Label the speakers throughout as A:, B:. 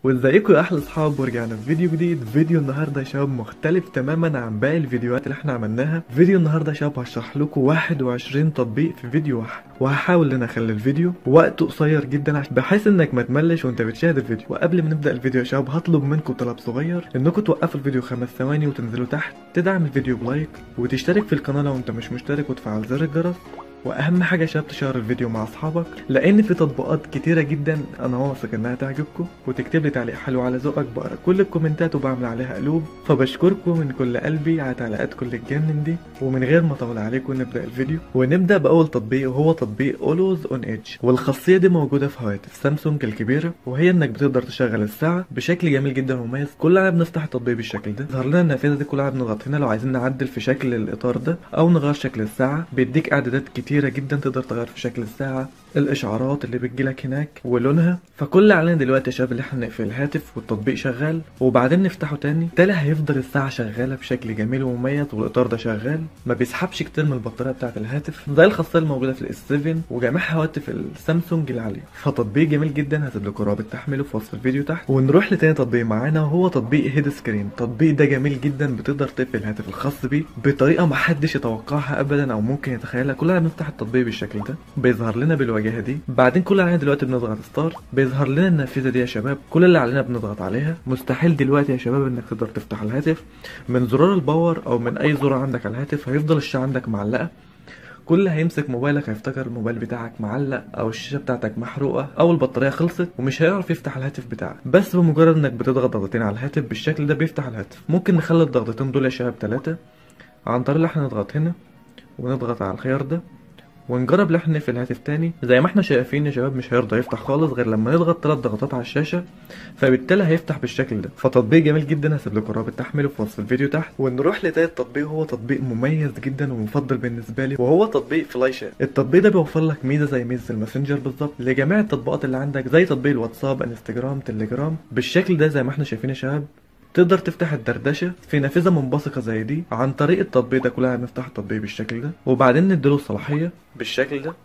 A: وازيكم يا احلى اصحاب ورجعنا في فيديو جديد فيديو النهارده يا شباب مختلف تماما عن باقي الفيديوهات اللي احنا عملناها فيديو النهارده يا شباب هشرح لكم 21 تطبيق في فيديو واحد وهحاول ان اخلي الفيديو وقته قصير جدا عشان بحيث انك ما تملش وانت بتشاهد الفيديو وقبل ما نبدا الفيديو يا شباب هطلب منكم طلب صغير انكم توقفوا الفيديو خمس ثواني وتنزلوا تحت تدعم الفيديو بلايك وتشترك في القناه لو انت مش مشترك وتفعل زر الجرس واهم حاجه يا شباب تشير الفيديو مع اصحابك لان في تطبيقات كتيره جدا انا واثق انها تعجبكم وتكتب لي تعليق حلو على ذوقك بقرا كل الكومنتات وبعمل عليها قلوب فبشكركم من كل قلبي على تعليقاتكم اللي تجنن دي ومن غير ما اطول عليكم نبدا الفيديو ونبدا باول تطبيق وهو تطبيق اولوز اون ايدج والخاصيه دي موجوده في هواتف سامسونج الكبيره وهي انك بتقدر تشغل الساعه بشكل جميل جدا ومميز كلنا بنفتح التطبيق بالشكل ده ظهر لنا النافذه دي كلها بنضغط هنا لو عايزين نعدل في شكل الاطار ده او نغير شكل الساعه بيديك اعدادات كتيره جدا تقدر تغير في شكل الساعة الاشعارات اللي بتجيلك هناك ولونها فكل اللي علينا دلوقتي يا شباب اللي احنا نقفل الهاتف والتطبيق شغال وبعدين نفتحه تاني تالي هيفضل الساعة شغالة بشكل جميل ومميز والاطار ده شغال ما بيسحبش كتير من البطارية بتاعة الهاتف زي الخاصية الموجودة في الاس 7 وجميع هواتف السامسونج العالية فالتطبيق جميل جدا هسيب لكم رابط تحميله في وصف الفيديو تحت ونروح لتاني تطبيق معانا وهو تطبيق هيد سكرين التطبيق ده جميل جدا بتقدر تقفل الهاتف الخاص بيه بطريقة محدش يتوقعها ابدا او ممكن يتخيلها كلنا بنفتح التطبيق بالشكل ده بيظهر لنا بالواجهه دي بعدين كل اللي علينا دلوقتي بنضغط ستار بيظهر لنا النافذه دي يا شباب كل اللي علينا بنضغط عليها مستحيل دلوقتي يا شباب انك تقدر تفتح الهاتف من زرار الباور او من اي زرار عندك على الهاتف هيفضل الشاشه عندك معلقه كل اللي هيمسك موبايلك هيفتكر الموبايل بتاعك معلق او الشاشه بتاعتك محروقه او البطاريه خلصت ومش هيعرف يفتح الهاتف بتاعك بس بمجرد انك بتضغط ضغطتين على الهاتف بالشكل ده بيفتح الهاتف ممكن نخلي الضغطتين دول يا شباب ثلاثه عن طريق ان احنا نضغط هنا ونضغط على الخيار ده ونجرب ان احنا نقفل الهاتف تاني زي ما احنا شايفين يا شباب مش هيرضى يفتح خالص غير لما نضغط ثلاث ضغطات على الشاشه فبالتالي هيفتح بالشكل ده فتطبيق جميل جدا هسيب لكم رابط تحميله في وصف الفيديو تحت ونروح لتالت تطبيق هو تطبيق مميز جدا ومفضل بالنسبه لي وهو تطبيق فلاي شات التطبيق ده بيوفر لك ميزه زي ميزه الماسنجر بالظبط لجميع التطبيقات اللي عندك زي تطبيق الواتساب انستجرام تليجرام بالشكل ده زي ما احنا شايفين يا شباب تقدر تفتح الدردشة في نافذة منبثقة زي دي عن طريق التطبيق ده كلها هنفتح التطبيق بالشكل ده وبعدين نديله الصلاحية بالشكل ده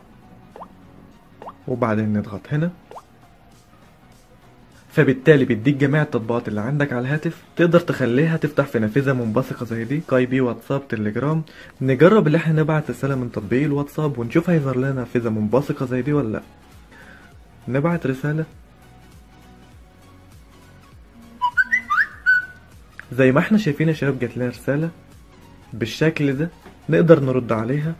A: وبعدين نضغط هنا فبالتالي بيديك جميع التطبيقات اللي عندك على الهاتف تقدر تخليها تفتح في نافذة منبثقة زي دي سكايبي واتساب تليجرام نجرب اللي احنا نبعت رسالة من تطبيق الواتساب ونشوف هيظهر لنا نافذة منبثقة زي دي ولا لا نبعت رسالة زي ما احنا شايفين يا شباب جات لنا رسالة بالشكل ده نقدر نرد عليها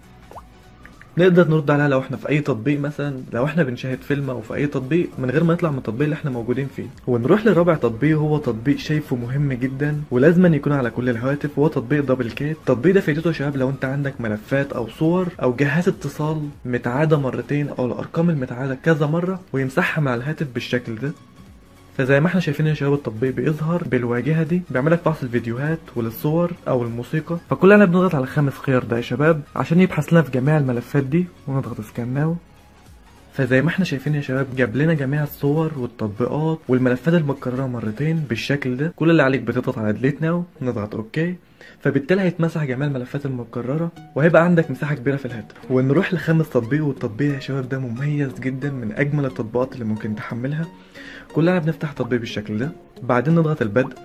A: نقدر نرد عليها لو احنا في اي تطبيق مثلا لو احنا بنشاهد فيلم او في اي تطبيق من غير ما نطلع من التطبيق اللي احنا موجودين فيه ونروح لرابع تطبيق هو تطبيق شايفه مهم جدا ولازم يكون على كل الهواتف وهو تطبيق دبل كيت التطبيق ده فايدته يا شباب لو انت عندك ملفات او صور او جهاز اتصال متعادة مرتين او الارقام المتعادة كذا مرة ويمسحها مع الهاتف بالشكل ده فزي ما احنا شايفين يا شباب التطبيق بيظهر بالواجهه دي بيعمل لك فحص الفيديوهات وللصور او الموسيقى فكلنا بنضغط على خامس خيار ده يا شباب عشان يبحث لنا في جميع الملفات دي ونضغط سكان ناو فزي ما احنا شايفين يا شباب جاب لنا جميع الصور والتطبيقات والملفات المتكرره مرتين بالشكل ده كل اللي عليك بتضغط على ديليت ناو نضغط اوكي فبالتالي هيتمسح جميع الملفات المتكررة وهيبقى عندك مساحة كبيرة في الهاتف ونروح لخامس تطبيق والتطبيق يا شباب ده مميز جدا من أجمل التطبيقات اللي ممكن تحملها كلنا بنفتح التطبيق بالشكل ده بعدين نضغط البدء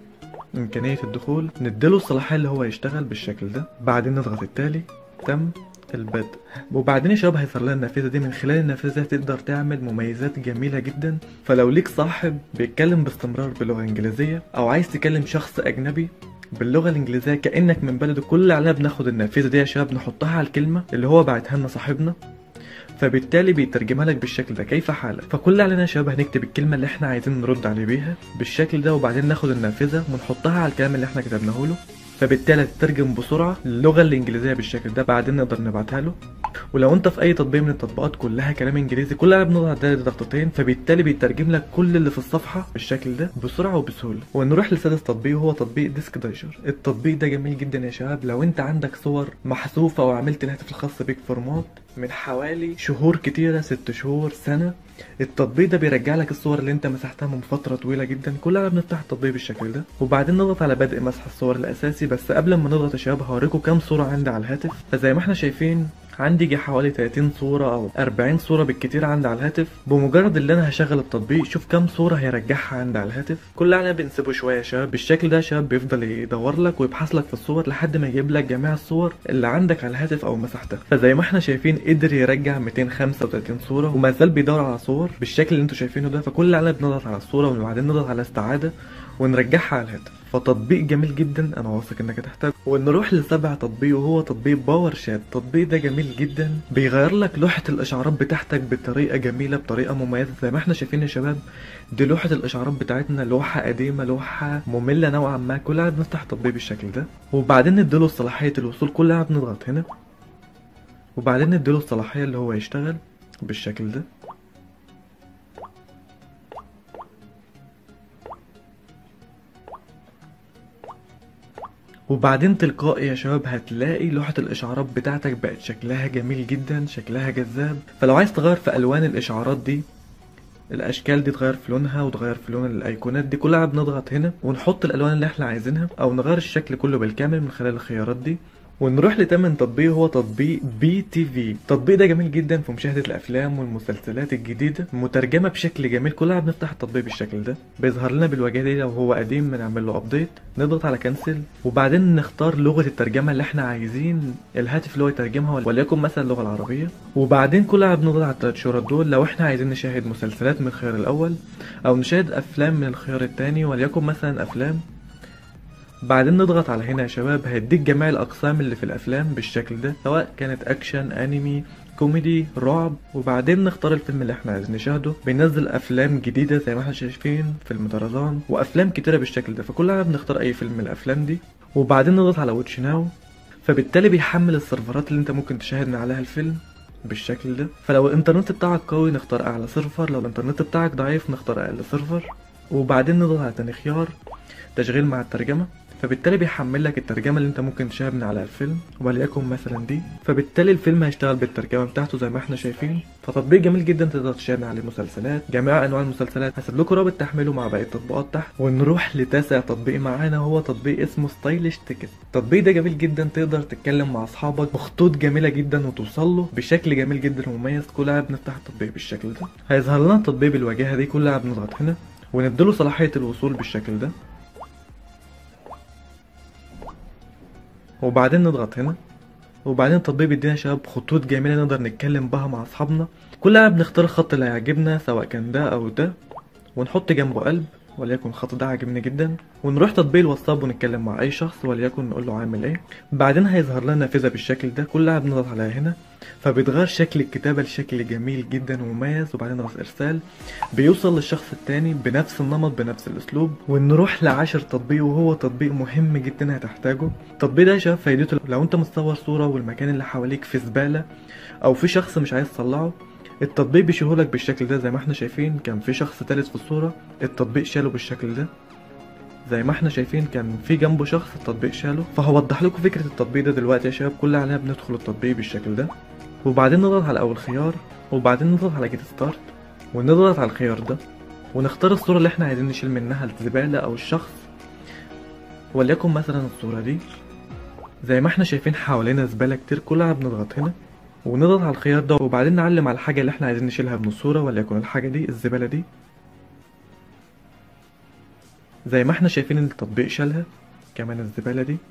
A: إمكانية الدخول نديله الصلاحية اللي هو يشتغل بالشكل ده بعدين نضغط التالي تم البدء وبعدين يا شباب هيظهر لنا النافذه دي من خلال النافذه تقدر تعمل مميزات جميله جدا فلو ليك صاحب بيتكلم باستمرار بلغه انجليزيه او عايز تكلم شخص اجنبي باللغه الانجليزيه كانك من بلده كل اللي علينا بناخد النافذه دي يا شباب نحطها على الكلمه اللي هو بعتها لنا صاحبنا فبالتالي بيترجمها لك بالشكل ده كيف حالك فكل اللي علينا يا شباب هنكتب الكلمه اللي احنا عايزين نرد عليه بيها بالشكل ده وبعدين ناخد النافذه ونحطها على الكلام اللي احنا كتبناه له فبالتالي تترجم بسرعه اللغه الانجليزيه بالشكل ده بعدين نقدر نبعتها له ولو انت في اي تطبيق من التطبيقات كلها كلام انجليزي كلها بنضغط على ضغطتين فبالتالي بيترجم لك كل اللي في الصفحه بالشكل ده بسرعه وبسهوله ونروح لسادس تطبيق وهو تطبيق ديسك دايجر التطبيق ده جميل جدا يا شباب لو انت عندك صور محذوفه او عملت الهاتف الخاص بيك فورمات من حوالي شهور كتيره ست شهور سنه التطبيق ده بيرجع لك الصور اللي انت مسحتها من فتره طويله جدا كلنا بنفتح التطبيق بالشكل ده وبعدين نضغط على بدء مسح الصور الاساسي بس قبل ما نضغط يا شباب هوريكم كام صوره عندي على الهاتف فزي ما احنا شايفين عندي يجي حوالي 30 صورة او 40 صورة بالكتير عندي على الهاتف بمجرد اللي انا هشغل التطبيق شوف كام صورة هيرجعها عندي على الهاتف كل علينا بنسيبه شوية يا شباب بالشكل ده يا شباب بيفضل يدور لك ويبحث لك في الصور لحد ما يجيب لك جميع الصور اللي عندك على الهاتف او مساحتها فزي ما احنا شايفين قدر يرجع 235 صورة وما زال بيدور على صور بالشكل اللي انتوا شايفينه ده فكل علينا بنضغط على الصورة وبعدين نضغط على استعادة ونرجعها على الهاتف فتطبيق جميل جدا انا واثق انك هتحتاجه ونروح لسابع تطبيق وهو تطبيق باور شات التطبيق ده جميل جدا بيغير لك لوحة الاشعارات بتاعتك بطريقة جميلة بطريقة مميزة زي ما احنا شايفين يا شباب دي لوحة الاشعارات بتاعتنا لوحة قديمة لوحة مملة نوعا ما كلها بنفتح التطبيق بالشكل ده وبعدين نديله صلاحية الوصول كلها بنضغط هنا وبعدين نديله الصلاحية اللي هو يشتغل بالشكل ده وبعدين تلقائي يا شباب هتلاقي لوحة الإشعارات بتاعتك بقت شكلها جميل جدا شكلها جذاب فلو عايز تغير في ألوان الإشعارات دي الأشكال دي تغير في لونها وتغير في لون الأيقونات دي كلها بنضغط هنا ونحط الألوان اللي احنا عايزينها أو نغير الشكل كله بالكامل من خلال الخيارات دي ونروح لتمن تطبيق هو تطبيق بي تي في التطبيق ده جميل جدا في مشاهدة الأفلام والمسلسلات الجديدة مترجمة بشكل جميل كلها بنفتح التطبيق بالشكل ده بيظهر لنا بالواجهة دي لو هو قديم بنعمل له أبديت نضغط على كنسل وبعدين نختار لغة الترجمة اللي احنا عايزين الهاتف اللي هو يترجمها وليكن مثلا اللغة العربية وبعدين كلها بنضغط على التلات شرط دول لو احنا عايزين نشاهد مسلسلات من الخيار الأول أو نشاهد أفلام من الخيار التاني وليكن مثلا أفلام بعدين نضغط على هنا يا شباب هيديك جميع الاقسام اللي في الافلام بالشكل ده سواء كانت اكشن انمي كوميدي رعب وبعدين نختار الفيلم اللي احنا عايزين نشاهده بينزل افلام جديده زي ما احنا شايفين فيلم طرزان وافلام كتيره بالشكل ده فكلنا بنختار اي فيلم من الافلام دي وبعدين نضغط على واتش ناو فبالتالي بيحمل السيرفرات اللي انت ممكن تشاهد من عليها الفيلم بالشكل ده فلو الانترنت بتاعك قوي نختار اعلى سيرفر لو الانترنت بتاعك ضعيف نختار اقل سيرفر وبعدين نضغط على تاني خيار تشغيل مع الترجمه فبالتالي بيحمل لك الترجمه اللي انت ممكن تشاهد من على الفيلم وليكن مثلا دي فبالتالي الفيلم هيشتغل بالترجمه بتاعته زي ما احنا شايفين فالتطبيق جميل جدا تقدر تشاهد عليه مسلسلات جميع انواع المسلسلات هسيب لكم رابط تحمله مع باقي التطبيقات تحت ونروح لتاسع تطبيق معانا هو تطبيق اسمه ستايلش تيكت التطبيق ده جميل جدا تقدر تتكلم مع اصحابك بخطوط جميله جدا وتوصل له بشكل جميل جدا ومميز كلها بنفتح التطبيق بالشكل ده هيظهر لنا التطبيق بالواجهه دي كلها بنضغط هنا ونديله صلاحيه الوصول بالشكل ده وبعدين نضغط هنا وبعدين التطبيق بيدينا شباب خطوط جميلة نقدر نتكلم بها مع أصحابنا كلنا بنختار الخط اللي هيعجبنا سواء كان ده أو ده ونحط جنبه قلب وليكن الخط ده عاجبني جدا ونروح تطبيق الواتساب ونتكلم مع اي شخص وليكن نقول له عامل ايه بعدين هيظهر لنا نافذه بالشكل ده كلها بنضغط عليها هنا فبيتغير شكل الكتابه لشكل جميل جدا ومميز وبعدين نضغط ارسال بيوصل للشخص التاني بنفس النمط بنفس الاسلوب ونروح لعاشر تطبيق وهو تطبيق مهم جدا هتحتاجه التطبيق ده يا شباب فايدته لو انت متصور صوره والمكان اللي حواليك في زباله او في شخص مش عايز تطلعه التطبيق بيشيلهولك بالشكل ده زي ما احنا شايفين كان في شخص تالت في الصورة التطبيق شاله بالشكل ده زي ما احنا شايفين كان في جنبه شخص التطبيق شاله فهوضح لكم فكرة التطبيق ده دلوقتي يا شباب كل علينا بندخل التطبيق بالشكل ده وبعدين نضغط على اول خيار وبعدين نضغط على جيت ستارت ونضغط على الخيار ده ونختار الصورة اللي احنا عايزين نشيل منها الزبالة او الشخص وليكن مثلا الصورة دي زي ما احنا شايفين حوالينا زبالة كتير كلها بنضغط هنا ونضغط على الخيار ده وبعدين نعلم على الحاجة اللي احنا عايزين نشيلها من الصورة وليكن الحاجة دي الزبالة دي زي ما احنا شايفين ان التطبيق شالها كمان الزبالة دي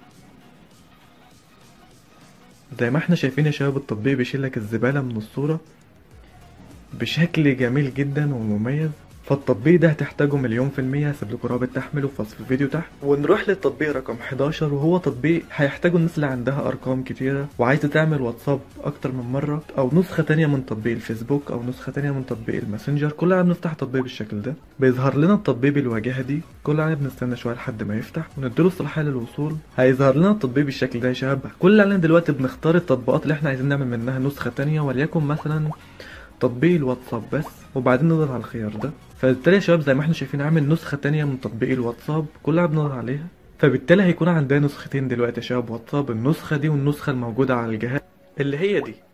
A: زي ما احنا شايفين يا شباب التطبيق بيشيلك الزبالة من الصورة بشكل جميل جدا ومميز فالتطبيق ده هتحتاجه مليون في المية هسيب لكم رابط تحمله في وصف الفيديو تحت ونروح للتطبيق رقم 11 وهو تطبيق هيحتاجه الناس اللي عندها ارقام كتيرة وعايزة تعمل واتساب اكتر من مرة او نسخة تانية من تطبيق الفيسبوك او نسخة تانية من تطبيق الماسنجر كلنا بنفتح التطبيق بالشكل ده بيظهر لنا التطبيق بالواجهة دي كلنا بنستنى شوية لحد ما يفتح ونديله الصلاحية للوصول هيظهر لنا التطبيق بالشكل ده يا شباب كل علينا دلوقتي بنختار التطبيقات اللي احنا عايزين نعمل منها نسخة تانية وليكن مثلا تطبيق الواتساب بس وبعدين نضغط على الخيار ده فبالتالي يا شباب زي ما احنا شايفين عامل نسخة تانية من تطبيق الواتساب كلها بنضغط عليها فبالتالي هيكون عندنا نسختين دلوقتي يا شباب واتساب النسخة دي والنسخة الموجودة على الجهاز اللي هي دي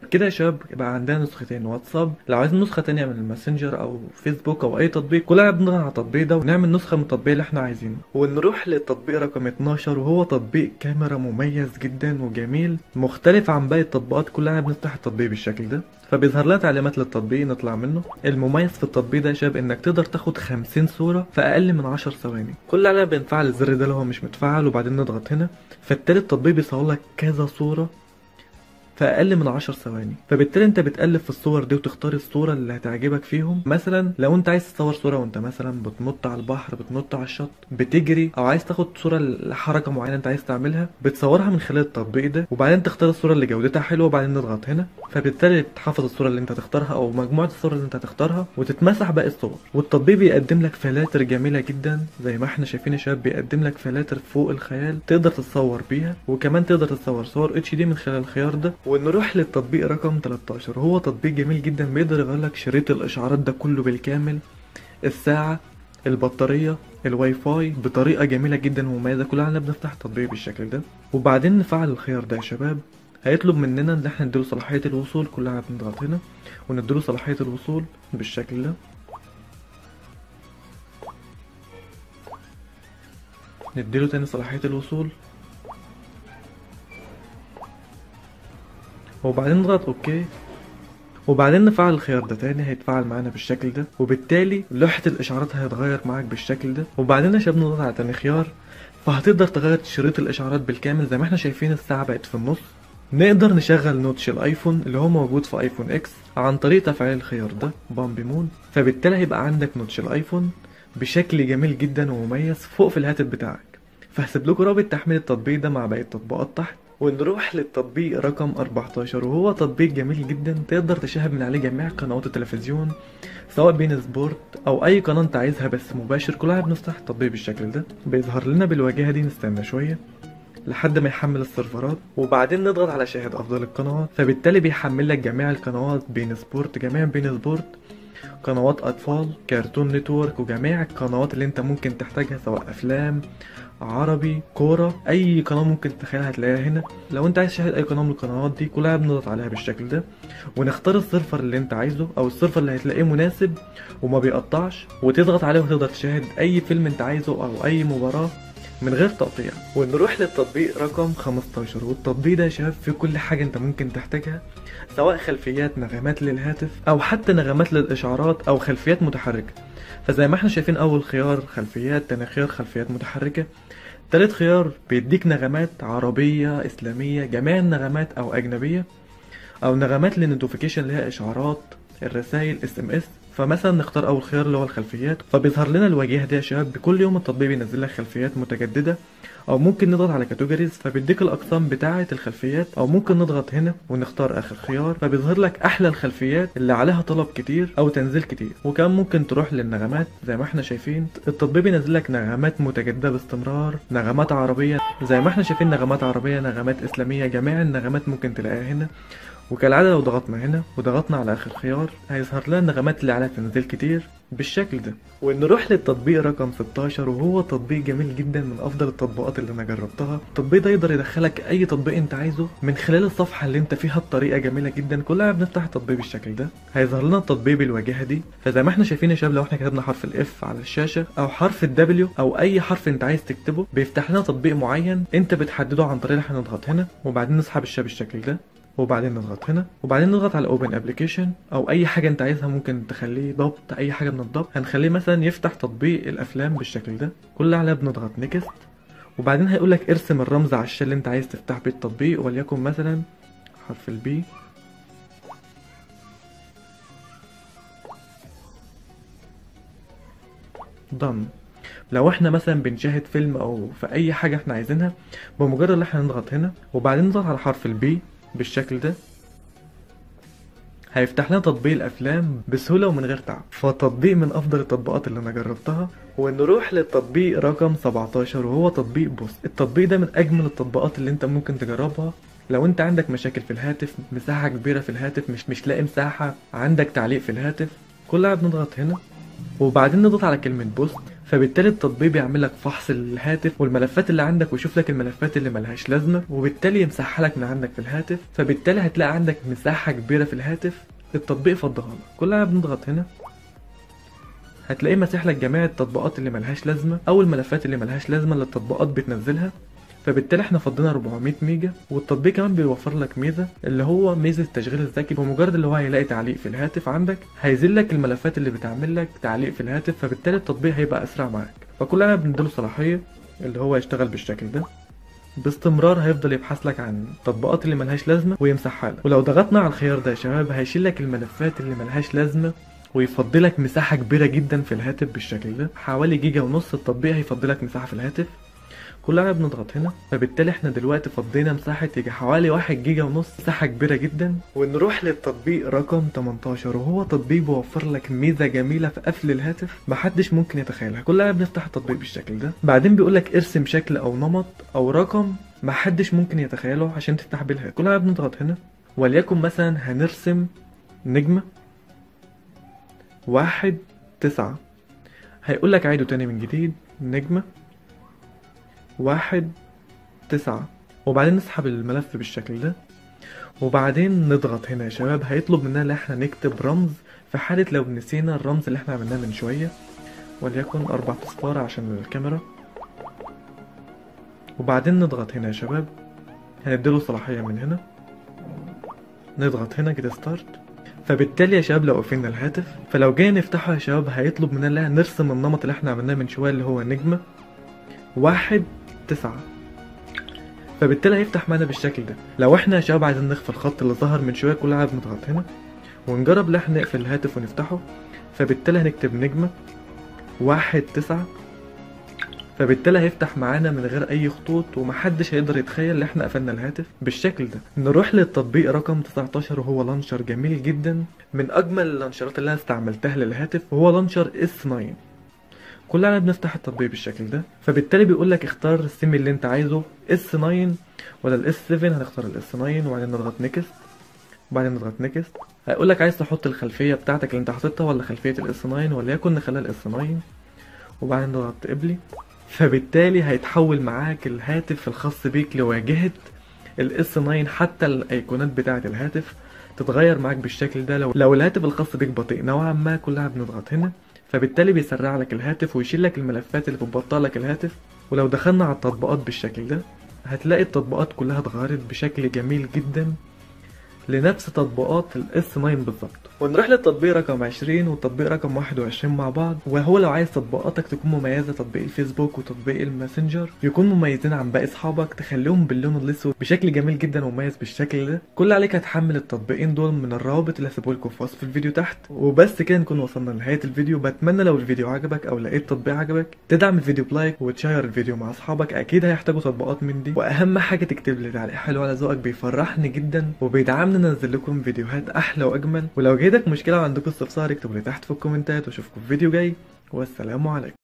A: كده يا شباب يبقى عندنا نسختين واتساب لو عايزين نسخه تانية من الماسنجر او فيسبوك او اي تطبيق كلنا بنضغط على التطبيق ده ونعمل نسخه من التطبيق اللي احنا عايزينه ونروح للتطبيق رقم 12 وهو تطبيق كاميرا مميز جدا وجميل مختلف عن باقي التطبيقات كلنا بنفتح التطبيق بالشكل ده فبيظهر لنا تعليمات للتطبيق نطلع منه المميز في التطبيق ده يا شباب انك تقدر تاخد 50 صوره في اقل من 10 ثواني كل علينا بنفعل الزر ده لو هو مش متفعل وبعدين نضغط هنا فالتالي التطبيق بيصور لك كذا صوره في اقل من 10 ثواني فبالتالي انت بتقلب في الصور دي وتختار الصوره اللي هتعجبك فيهم مثلا لو انت عايز تصور صوره وانت مثلا بتنط على البحر بتنط على الشط بتجري او عايز تاخد صوره لحركه معينه انت عايز تعملها بتصورها من خلال التطبيق ده وبعدين تختار الصوره اللي جودتها حلوه وبعدين نضغط هنا فبالتالي تحفظ الصوره اللي انت تختارها او مجموعه الصور اللي انت تختارها وتتمسح باقي الصور والتطبيق بيقدم لك فلاتر جميله جدا زي ما احنا شايفين يا شباب بيقدم لك فلاتر فوق الخيال تقدر تتصور بيها وكمان تقدر تتصور صور اتش دي من خلال الخيار ده ونروح للتطبيق تطبيق رقم 13 وهو تطبيق جميل جدا بيقدر يغير لك شريط الاشعارات ده كله بالكامل الساعة البطارية الواي فاي بطريقة جميلة جدا ومميزة كلنا بنفتح التطبيق بالشكل ده وبعدين نفعل الخيار ده يا شباب هيطلب مننا ان احنا نديله صلاحية الوصول كلنا بنضغط هنا ونديله صلاحية الوصول بالشكل ده نديله تاني صلاحية الوصول وبعدين نضغط اوكي وبعدين نفعل الخيار ده تاني هيتفعل معانا بالشكل ده وبالتالي لوحة الاشعارات هيتغير معاك بالشكل ده وبعدين يا شباب نضغط على تاني خيار فهتقدر تغير شريط الاشعارات بالكامل زي ما احنا شايفين الساعة بقت في النص نقدر نشغل نوتش الايفون اللي هو موجود في ايفون اكس عن طريق تفعيل الخيار ده بامبي مود فبالتالي هيبقى عندك نوتش الايفون بشكل جميل جدا ومميز فوق في الهاتف بتاعك فهسيب لكم رابط تحميل التطبيق ده مع باقي التطبيقات تحت ونروح للتطبيق رقم 14 وهو تطبيق جميل جدا تقدر تشاهد من عليه جميع قنوات التلفزيون سواء بين سبورت او اي قناه انت عايزها بس مباشر كلها بنفتح التطبيق بالشكل ده بيظهر لنا بالواجهه دي نستنى شويه لحد ما يحمل السيرفرات وبعدين نضغط على شاهد افضل القنوات فبالتالي بيحمل لك جميع القنوات بين سبورت جميع بين سبورت قنوات اطفال كرتون نتورك وجميع القنوات اللي انت ممكن تحتاجها سواء افلام عربي كورة اي قناة ممكن تتخيلها هتلاقيها هنا لو انت عايز تشاهد اي قناة من القنوات دي كلها بنضغط عليها بالشكل ده ونختار السيرفر اللي انت عايزه او السيرفر اللي هتلاقيه مناسب وما بيقطعش وتضغط عليه وتقدر تشاهد اي فيلم انت عايزه او اي مباراة من غير تقطيع ونروح للتطبيق رقم 15 والتطبيق ده يا شباب فيه كل حاجة انت ممكن تحتاجها سواء خلفيات نغمات للهاتف او حتى نغمات للاشعارات او خلفيات متحركة فزي ما احنا شايفين اول خيار خلفيات تاني خيار خلفيات متحركة تالت خيار بيديك نغمات عربية إسلامية جميع النغمات أو أجنبية أو نغمات للنوتيفيكيشن اللي هي إشعارات الرسائل اس ام اس فمثلا نختار اول خيار اللي هو الخلفيات فبيظهر لنا الواجهه دي يا شباب بكل يوم التطبيق بينزل لك خلفيات متجدده او ممكن نضغط على كاتيجوريز فبيديك الاقسام بتاعه الخلفيات او ممكن نضغط هنا ونختار اخر خيار فبيظهر لك احلى الخلفيات اللي عليها طلب كتير او تنزيل كتير وكمان ممكن تروح للنغمات زي ما احنا شايفين التطبيق بينزل لك نغمات متجدده باستمرار نغمات عربيه زي ما احنا شايفين نغمات عربيه نغمات اسلاميه جميع النغمات ممكن تلاقيها هنا وكالعادة لو ضغطنا هنا وضغطنا على آخر خيار هيظهر لنا النغمات اللي عليها تنزيل كتير بالشكل ده ونروح للتطبيق رقم 16 وهو تطبيق جميل جدا من افضل التطبيقات اللي انا جربتها التطبيق ده يقدر يدخلك اي تطبيق انت عايزه من خلال الصفحه اللي انت فيها بطريقه جميله جدا كلنا بنفتح التطبيق بالشكل ده هيظهر لنا التطبيق بالواجهه دي فزي ما احنا شايفين يا شباب لو احنا كتبنا حرف الاف على الشاشه او حرف الدبليو او اي حرف انت عايز تكتبه بيفتح لنا تطبيق معين انت بتحدده عن طريق احنا نضغط هنا وبعدين نسحب الشاشه بالشكل ده وبعدين نضغط هنا وبعدين نضغط على اوبن ابلكيشن او اي حاجه انت عايزها ممكن تخليه ضبط اي حاجه من الضبط هنخليه مثلا يفتح تطبيق الافلام بالشكل ده كل عليها بنضغط نيكست وبعدين هيقول لك ارسم الرمز على الشاشه اللي انت عايز تفتح بيه التطبيق وليكن مثلا حرف البي ضم لو احنا مثلا بنشاهد فيلم او في اي حاجه احنا عايزينها بمجرد ان احنا نضغط هنا وبعدين نضغط على حرف البي بالشكل ده هيفتح لنا تطبيق الافلام بسهوله ومن غير تعب فتطبيق من افضل التطبيقات اللي انا جربتها ونروح للتطبيق رقم 17 وهو تطبيق بوست التطبيق ده من اجمل التطبيقات اللي انت ممكن تجربها لو انت عندك مشاكل في الهاتف مساحه كبيره في الهاتف مش مش لاقي مساحه عندك تعليق في الهاتف كلها بنضغط هنا وبعدين نضغط على كلمه بوست فبالتالي التطبيق بيعمل لك فحص للهاتف والملفات اللي عندك ويشوف لك الملفات اللي ملهاش لازمه وبالتالي يمسحها لك من عندك في الهاتف فبالتالي هتلاقي عندك مساحه كبيره في الهاتف التطبيق فضها لك كلنا بنضغط هنا هتلاقيه ماسح لك جميع التطبيقات اللي ملهاش لازمه او الملفات اللي ملهاش لازمه اللي التطبيقات بتنزلها فبالتالي احنا فضينا 400 ميجا والتطبيق كمان بيوفر لك ميزه اللي هو ميزه التشغيل الذكي بمجرد اللي هو هيلاقي تعليق في الهاتف عندك هيزيل لك الملفات اللي بتعمل لك تعليق في الهاتف فبالتالي التطبيق هيبقى اسرع معاك فكلنا بنديله صلاحيه اللي هو يشتغل بالشكل ده باستمرار هيفضل يبحث لك عن التطبيقات اللي ملهاش لازمه ويمسحها لك ولو ضغطنا على الخيار ده يا شباب هيشيل لك الملفات اللي ملهاش لازمه ويفضلك مساحة كبيرة جدا في الهاتف بالشكل ده حوالي جيجا ونص التطبيق هيفضلك مساحة في الهاتف كلنا بنضغط هنا فبالتالي احنا دلوقتي فضينا مساحة يجي حوالي واحد جيجا ونص مساحة كبيرة جدا ونروح للتطبيق رقم 18 وهو تطبيق بيوفر لك ميزة جميلة في قفل الهاتف محدش ممكن يتخيلها كلنا بنفتح التطبيق بالشكل ده بعدين بيقول لك ارسم شكل او نمط او رقم محدش ممكن يتخيله عشان تفتح بيه الهاتف كلنا بنضغط هنا وليكن مثلا هنرسم نجمة واحد تسعة هيقول لك عيده تاني من جديد نجمة واحد تسعة وبعدين نسحب الملف بالشكل ده وبعدين نضغط هنا يا شباب هيطلب مننا ان احنا نكتب رمز في حالة لو نسينا الرمز اللي احنا عملناه من شوية وليكن أربع أصفار عشان الكاميرا وبعدين نضغط هنا يا شباب هنديله صلاحية من هنا نضغط هنا كده ستارت فبالتالي يا شباب لو قفلنا الهاتف فلو جينا نفتحه يا شباب هيطلب مننا نرسم النمط اللي احنا عملناه من شوية اللي هو نجمة واحد تسعة فبالتالي هيفتح معانا بالشكل ده لو احنا يا شباب عايزين نخفي الخط اللي ظهر من شوية كلها بنضغط هنا ونجرب ان احنا نقفل الهاتف ونفتحه فبالتالي هنكتب نجمة واحد تسعة فبالتالي هيفتح معانا من غير اي خطوط ومحدش هيقدر يتخيل ان احنا قفلنا الهاتف بالشكل ده نروح للتطبيق رقم 19 وهو لانشر جميل جدا من اجمل اللانشرات اللي انا استعملتها للهاتف وهو لانشر اس 9 كلنا بنفتح التطبيق بالشكل ده فبالتالي بيقول لك اختار السيم اللي انت عايزه اس 9 ولا الاس 7 هنختار الاس 9 وبعدين نضغط نيكست وبعدين نضغط نيكست هيقول لك عايز تحط الخلفيه بتاعتك اللي انت حاططها ولا خلفيه الاس 9 وليكن نخليها الاس 9 وبعدين نضغط قبلي فبالتالي هيتحول معاك الهاتف الخاص بيك لواجهة الاس 9 حتى الايقونات بتاعة الهاتف تتغير معاك بالشكل ده لو, لو الهاتف الخاص بيك بطيء نوعا ما كلها بنضغط هنا فبالتالي بيسرع لك الهاتف ويشيل لك الملفات اللي بتبطئ لك الهاتف ولو دخلنا على التطبيقات بالشكل ده هتلاقي التطبيقات كلها اتغيرت بشكل جميل جدا لنفس تطبيقات الاس 9 بالظبط ونروح للتطبيق رقم 20 والتطبيق رقم 21 مع بعض وهو لو عايز تطبيقاتك تكون مميزه تطبيق الفيسبوك وتطبيق الماسنجر يكونوا مميزين عن باقي اصحابك تخليهم باللون الاسود بشكل جميل جدا ومميز بالشكل ده كل عليك هتحمل التطبيقين دول من الروابط اللي هسيبه لكم في وصف الفيديو تحت وبس كده نكون وصلنا لنهايه الفيديو بتمنى لو الفيديو عجبك او لقيت تطبيق عجبك تدعم الفيديو بلايك وتشير الفيديو مع اصحابك اكيد هيحتاجوا تطبيقات من دي واهم حاجه تكتب لي تعليق حلو على ذوقك بيفرحني جدا وبيدعمني انزل لكم فيديوهات احلى واجمل ولو جايدك مشكله وعندكم استفسار اكتبوا لي تحت في الكومنتات واشوفكم في فيديو جاي والسلام عليكم